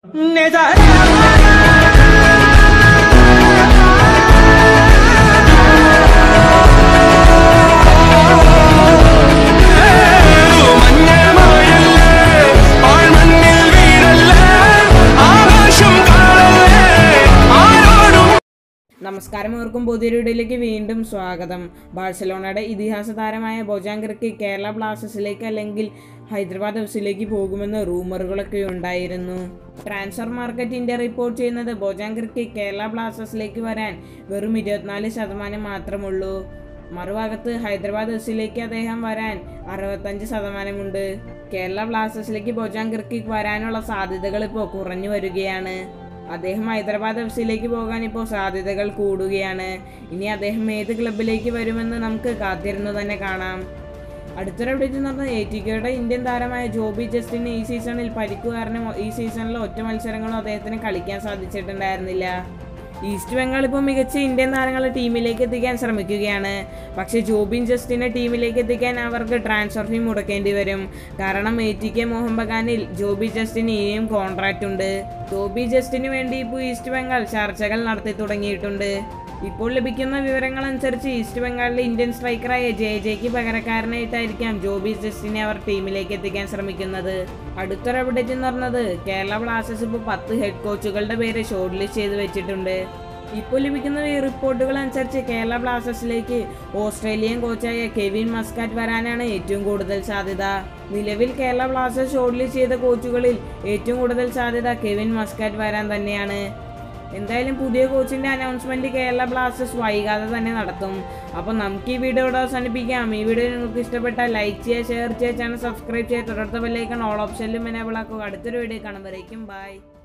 നമസ്കാരം ഏവർക്കും പുതിയൊരു വീഡിയോയിലേക്ക് വീണ്ടും സ്വാഗതം ബാഴ്സലോണയുടെ ഇതിഹാസ താരമായ ബൊജാങ്കർക്ക് കേരള ബ്ലാസ്റ്റേഴ്സിലേക്ക് അല്ലെങ്കിൽ ഹൈദരാബാദ് എഫ്സിലേക്ക് പോകുമെന്ന് റൂമറുകളൊക്കെ ഉണ്ടായിരുന്നു ട്രാൻസ്ഫർ മാർക്കറ്റ് ഇന്ത്യ റിപ്പോർട്ട് ചെയ്യുന്നത് ബൊജാങ്കർക്ക് കേരള ബ്ലാസ്റ്റേഴ്സിലേക്ക് വരാൻ വെറും ഇരുപത്തിനാല് ശതമാനം മാത്രമുള്ളൂ മറുഭാഗത്ത് ഹൈദരാബാദ് എഫ്സിലേക്ക് അദ്ദേഹം വരാൻ അറുപത്തഞ്ച് ശതമാനമുണ്ട് കേരള ബ്ലാസ്റ്റേഴ്സിലേക്ക് ബൊജാങ്കർക്ക് വരാനുള്ള സാധ്യതകൾ ഇപ്പോൾ കുറഞ്ഞു വരികയാണ് അദ്ദേഹം ഹൈദരാബാദ് എഫ് സിയിലേക്ക് പോകാൻ ഇപ്പോൾ സാധ്യതകൾ കൂടുകയാണ് ഇനി അദ്ദേഹം ഏത് ക്ലബിലേക്ക് വരുമെന്ന് നമുക്ക് കാത്തിരുന്നു തന്നെ കാണാം അടുത്തൊരു അപ്ഡേറ്റ് എന്ന് പറഞ്ഞാൽ എ ടി കെയുടെ ഇന്ത്യൻ താരമായ ജോബി ജസ്റ്റിന് ഈ സീസണിൽ പരിക്ക് കാരണം ഈ സീസണിൽ ഒറ്റ മത്സരങ്ങളും അദ്ദേഹത്തിന് കളിക്കാൻ സാധിച്ചിട്ടുണ്ടായിരുന്നില്ല ഈസ്റ്റ് ബംഗാൾ ഇപ്പോൾ മികച്ച ഇന്ത്യൻ താരങ്ങളെ ടീമിലേക്ക് എത്തിക്കാൻ ശ്രമിക്കുകയാണ് പക്ഷേ ജോബിൻ ജസ്റ്റിനെ ടീമിലേക്ക് എത്തിക്കാൻ അവർക്ക് ട്രാൻസ്ഫർ ഫീ മുടക്കേണ്ടി വരും കാരണം എ ടി കെ മോഹൻ ബഗാനിൽ ജോബി ജസ്റ്റിന് ഇനിയും കോൺട്രാക്റ്റ് ഉണ്ട് ജോബി ജസ്റ്റിന് വേണ്ടി ഇപ്പോൾ ഈസ്റ്റ് ബംഗാൾ ചർച്ചകൾ നടത്തി തുടങ്ങിയിട്ടുണ്ട് ഇപ്പോൾ ലഭിക്കുന്ന വിവരങ്ങൾ അനുസരിച്ച് ഈസ്റ്റ് ബംഗാളിലെ ഇന്ത്യൻ സ്ട്രൈക്കറായ ജെ ജെക്ക് പകരക്കാരനായിട്ടായിരിക്കാം ജോബി ജസ്റ്റിനെ അവർ ടീമിലേക്ക് എത്തിക്കാൻ ശ്രമിക്കുന്നത് അടുത്തൊരു അപ്ഡേറ്റ് എന്ന് പറഞ്ഞത് കേരള ബ്ലാസ്റ്റേഴ്സ് ഇപ്പോൾ പത്ത് ഹെഡ് കോച്ചുകളുടെ പേര് ഷോർട്ട് ലിസ്റ്റ് ചെയ്ത് വെച്ചിട്ടുണ്ട് ഇപ്പോൾ ലഭിക്കുന്ന ഈ റിപ്പോർട്ടുകൾ അനുസരിച്ച് കേരള ബ്ലാസ്റ്റേഴ്സിലേക്ക് ഓസ്ട്രേലിയൻ കോച്ചായ കെവിൻ മസ്കാറ്റ് വരാനാണ് ഏറ്റവും കൂടുതൽ സാധ്യത നിലവിൽ കേരള ബ്ലാസ്റ്റേഴ്സ് ഷോർട്ട് ലിസ്റ്റ് ചെയ്ത കോച്ചുകളിൽ ഏറ്റവും കൂടുതൽ സാധ്യത കെവിൻ മസ്കാറ്റ് വരാൻ തന്നെയാണ് എന്തായാലും പുതിയ കോച്ചിന്റെ അനൗൺസ്മെന്റ് കേരള ബ്ലാസ്റ്റേഴ്സ് വൈകാതെ തന്നെ നടത്തും അപ്പോൾ നമുക്ക് ഈ വീഡിയോ ഇവിടെ അവസാനിപ്പിക്കാം ഈ വീഡിയോ നിങ്ങൾക്ക് ഇഷ്ടപ്പെട്ടാൽ ലൈക്ക് ചെയ്യുക ഷെയർ ചെയ്യുക ചാനൽ സബ്സ്ക്രൈബ് ചെയ്യുക തുടർത്ത ബെല്ലൈക്കൺ ഓൾ ഓപ്ഷനിലും എനേബിൾ ആക്കുക അടുത്തൊരു വീഡിയോ കാണുമ്പോഴേക്കും ബൈ